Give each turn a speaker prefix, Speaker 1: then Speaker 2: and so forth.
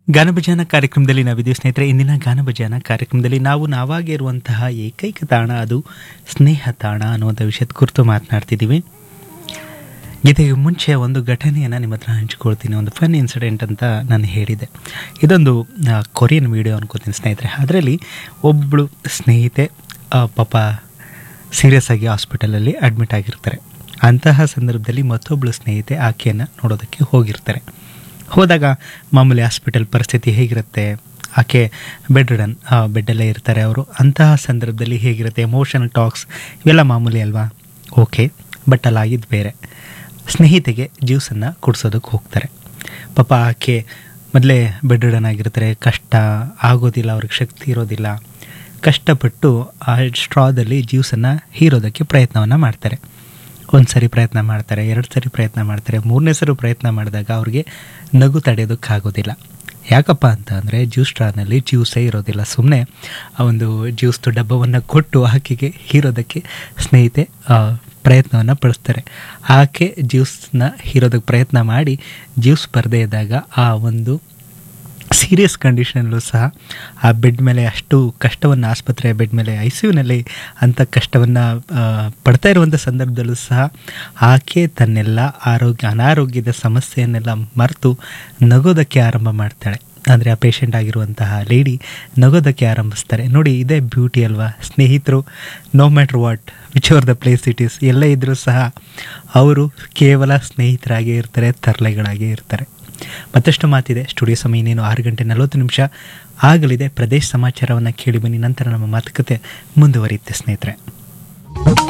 Speaker 1: ಗಾನಭಜಾನ ಕಾರ್ಯಕ್ರಮದಲ್ಲಿ ನಾವಿದ್ದೀವಿ ಸ್ನೇಹಿತರೆ ಇಂದಿನ ಗಾನಭಜಾನ ಕಾರ್ಯಕ್ರಮದಲ್ಲಿ ನಾವು ನಾವಾಗೇ ಇರುವಂತಹ ಏಕೈಕ ತಾಣ ಅದು ಸ್ನೇಹ ತಾಣ ಅನ್ನುವಂಥ ವಿಷಯದ ಕುರಿತು ಮಾತನಾಡ್ತಿದ್ದೀವಿ ಇದಕ್ಕೆ ಮುಂಚೆ ಒಂದು ಘಟನೆಯನ್ನು ನಿಮ್ಮ ಹತ್ರ ಹಂಚ್ಕೊಳ್ತೀನಿ ಒಂದು ಫನ್ ಇನ್ಸಿಡೆಂಟ್ ಅಂತ ನಾನು ಹೇಳಿದೆ ಇದೊಂದು ಆ, ಕೊರಿಯನ್ ವಿಡಿಯೋ ಅನ್ಕೋತೀನಿ ಸ್ನೇಹಿತರೆ ಅದರಲ್ಲಿ ಒಬ್ಬಳು ಸ್ನೇಹಿತೆ ಆ, ಪಾಪ ಸೀರಿಯಸ್ ಆಗಿ ಹಾಸ್ಪಿಟಲಲ್ಲಿ ಅಡ್ಮಿಟ್ ಆಗಿರ್ತಾರೆ ಅಂತಹ ಸಂದರ್ಭದಲ್ಲಿ ಮತ್ತೊಬ್ಬಳು ಸ್ನೇಹಿತೆ ಆಕೆಯನ್ನು ನೋಡೋದಕ್ಕೆ ಹೋಗಿರ್ತಾರೆ ಹೋದಾಗ ಮಾಮೂಲಿ ಹಾಸ್ಪಿಟಲ್ ಪರಿಸ್ಥಿತಿ ಹೇಗಿರುತ್ತೆ ಆಕೆ ಬೆಡ್ ರನ್ ಬೆಡ್ಡಲ್ಲೇ ಇರ್ತಾರೆ ಅವರು ಅಂತಹ ಸಂದರ್ಭದಲ್ಲಿ ಹೇಗಿರುತ್ತೆ ಎಮೋಷನಲ್ ಟಾಕ್ಸ್ ಇವೆಲ್ಲ ಮಾಮೂಲಿ ಅಲ್ವಾ ಓಕೆ ಬಟ್ ಅಲ್ಲಾಗಿದ್ದು ಬೇರೆ ಸ್ನೇಹಿತೆಗೆ ಜ್ಯೂಸನ್ನು ಕುಡಿಸೋದಕ್ಕೆ ಹೋಗ್ತಾರೆ ಪಾಪ ಆಕೆ ಮೊದಲೇ ಬೆಡ್ ರಿಡನ್ ಆಗಿರ್ತಾರೆ ಕಷ್ಟ ಆಗೋದಿಲ್ಲ ಅವ್ರಿಗೆ ಶಕ್ತಿ ಇರೋದಿಲ್ಲ ಕಷ್ಟಪಟ್ಟು ಆ ಸ್ಟ್ರಾದಲ್ಲಿ ಜ್ಯೂಸನ್ನು ಹೀರೋದಕ್ಕೆ ಪ್ರಯತ್ನವನ್ನು ಮಾಡ್ತಾರೆ ಒಂದು ಸರಿ ಪ್ರಯತ್ನ ಮಾಡ್ತಾರೆ ಎರಡು ಸರಿ ಪ್ರಯತ್ನ ಮಾಡ್ತಾರೆ ಮೂರನೇ ಸರಿ ಪ್ರಯತ್ನ ಮಾಡಿದಾಗ ಅವ್ರಿಗೆ ನಗು ತಡೆಯೋದಕ್ಕಾಗೋದಿಲ್ಲ ಯಾಕಪ್ಪ ಅಂತ ಅಂದರೆ ಜ್ಯೂಸ್ ಸ್ಟ್ರಾನಲ್ಲಿ ಜ್ಯೂಸೇ ಇರೋದಿಲ್ಲ ಸುಮ್ಮನೆ ಆ ಒಂದು ಜ್ಯೂಸ್ದು ಡಬ್ಬವನ್ನು ಕೊಟ್ಟು ಆಕೆಗೆ ಹೀರೋದಕ್ಕೆ ಸ್ನೇಹಿತೆ ಪ್ರಯತ್ನವನ್ನು ಪಡಿಸ್ತಾರೆ ಆಕೆ ಜ್ಯೂಸ್ನ ಹೀರೋದಕ್ಕೆ ಪ್ರಯತ್ನ ಮಾಡಿ ಜ್ಯೂಸ್ ಬರದೇ ಇದ್ದಾಗ ಆ ಒಂದು ಸೀರಿಯಸ್ ಕಂಡೀಷನಲ್ಲೂ ಸಹ ಆ ಬೆಡ್ ಮೇಲೆ ಅಷ್ಟು ಕಷ್ಟವನ್ನು ಆಸ್ಪತ್ರೆಯ ಬೆಡ್ ಮೇಲೆ ಐ ಸಿ ಯುನಲ್ಲಿ ಅಂಥ ಕಷ್ಟವನ್ನು ಪಡ್ತಾ ಇರುವಂಥ ಸಂದರ್ಭದಲ್ಲೂ ಸಹ ಆಕೆ ತನ್ನೆಲ್ಲ ಆರೋಗ್ಯ ಅನಾರೋಗ್ಯದ ಸಮಸ್ಯೆಯನ್ನೆಲ್ಲ ಮರೆತು ನಗೋದಕ್ಕೆ ಆರಂಭ ಮಾಡ್ತಾಳೆ ಅಂದರೆ ಆ ಪೇಷಂಟ್ ಆಗಿರುವಂತಹ ಲೇಡಿ ನಗೋದಕ್ಕೆ ಆರಂಭಿಸ್ತಾರೆ ನೋಡಿ ಇದೇ ಬ್ಯೂಟಿ ಅಲ್ವಾ ಸ್ನೇಹಿತರು no matter what which ever the place it is ಎಲ್ಲ ಇದ್ದರೂ ಸಹ ಅವರು ಕೇವಲ ಸ್ನೇಹಿತರಾಗೇ ಇರ್ತಾರೆ ತರಲೆಗಳಾಗೇ ಇರ್ತಾರೆ ಮತ್ತಷ್ಟು ಮಾತಿದೆ ಸ್ಟುಡಿಯೋ ಸಮಯ ಇನ್ನೇನು ಆರು ಗಂಟೆ ನಲವತ್ತು ನಿಮಿಷ ಆಗಲಿದೆ ಪ್ರದೇಶ ಸಮಾಚಾರವನ್ನು ಕೇಳಿ ಬನ್ನಿ ನಂತರ ನಮ್ಮ ಮಾತುಕತೆ ಮುಂದುವರಿಯುತ್ತೆ ಸ್ನೇಹಿತರೆ